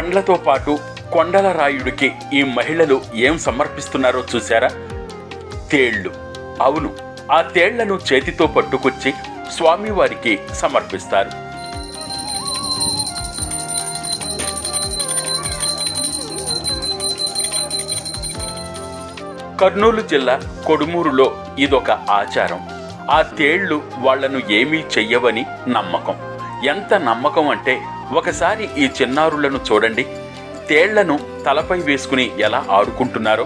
పండ్లతో పాటు కొండల రాయుడికి ఈ మహిళలు ఏం సమర్పిస్తున్నారో చూశారా తేళ్లు అవును ఆ తేళ్లను చేతితో పట్టుకొచ్చి స్వామివారికి సమర్పిస్తారు కర్నూలు జిల్లా కొడుమూరులో ఇదొక ఆచారం ఆ తేళ్లు వాళ్లను ఏమీ చెయ్యవని నమ్మకం ఎంత నమ్మకం అంటే ఒకసారి ఈ చిన్నారులను చూడండి తేళ్లను తలపై వేసుకుని ఎలా ఆడుకుంటున్నారో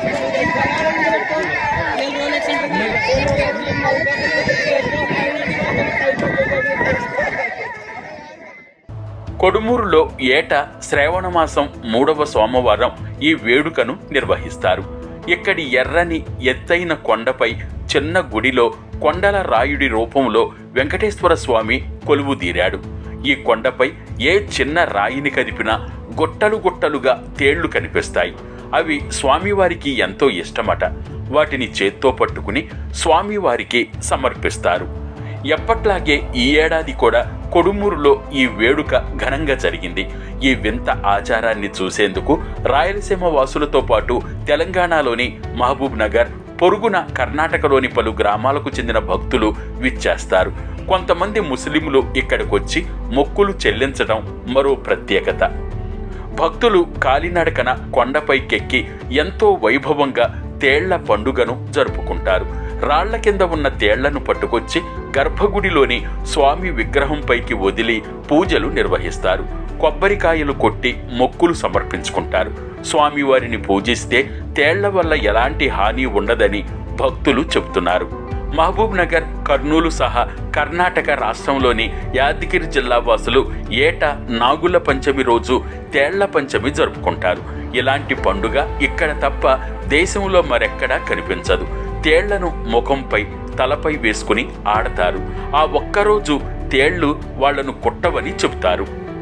కొడుమూరులో ఏటా శ్రావణమాసం మూడవ సోమవారం ఈ వేడుకను నిర్వహిస్తారు ఇక్కడి ఎర్రని ఎత్తైన కొండపై చిన్న గుడిలో కొండల రాయుడి రూపంలో వెంకటేశ్వర స్వామి కొలువుదీరాడు ఈ కొండపై ఏ చిన్న రాయిని కదిపినా గుట్టలు గుట్టలుగా తేళ్లు కనిపిస్తాయి అవి స్వామివారికి ఎంతో ఇష్టమట వాటిని చేత్తో పట్టుకుని స్వామివారికి సమర్పిస్తారు ఎప్పట్లాగే ఈ ఏడాది కూడా కొడుమూరులో ఈ వేడుక ఘనంగా జరిగింది ఈ వింత ఆచారాన్ని చూసేందుకు రాయలసీమ వాసులతో పాటు తెలంగాణలోని మహబూబ్ నగర్ పొరుగున కర్ణాటకలోని పలు గ్రామాలకు చెందిన భక్తులు విచ్చేస్తారు కొంతమంది ముస్లింలు ఇక్కడికొచ్చి మొక్కులు చెల్లించడం మరో ప్రత్యేకత భక్తులు కాలినడకన కొండపైకెక్కి ఎంతో వైభవంగా తేళ్ల పండుగను జరుపుకుంటారు రాళ్ల కింద ఉన్న తేళ్లను పట్టుకొచ్చి గర్భగుడిలోని స్వామి విగ్రహంపైకి వదిలి పూజలు నిర్వహిస్తారు కొబ్బరికాయలు కొట్టి మొక్కులు సమర్పించుకుంటారు స్వామివారిని పూజిస్తే తేళ్ల వల్ల ఎలాంటి హాని ఉండదని భక్తులు చెబుతున్నారు మహబూబ్ నగర్ కర్నూలు సహా కర్ణాటక రాష్ట్రంలోని యాదగిరి జిల్లా వాసులు ఏటా నాగుల పంచమి రోజు తేళ్ల పంచమి జరుపుకుంటారు ఇలాంటి పండుగ ఇక్కడ తప్ప దేశంలో మరెక్కడా కనిపించదు తేళ్లను ముఖంపై తలపై వేసుకుని ఆడతారు ఆ ఒక్కరోజు తేళ్లు వాళ్లను కుట్టవని చెబుతారు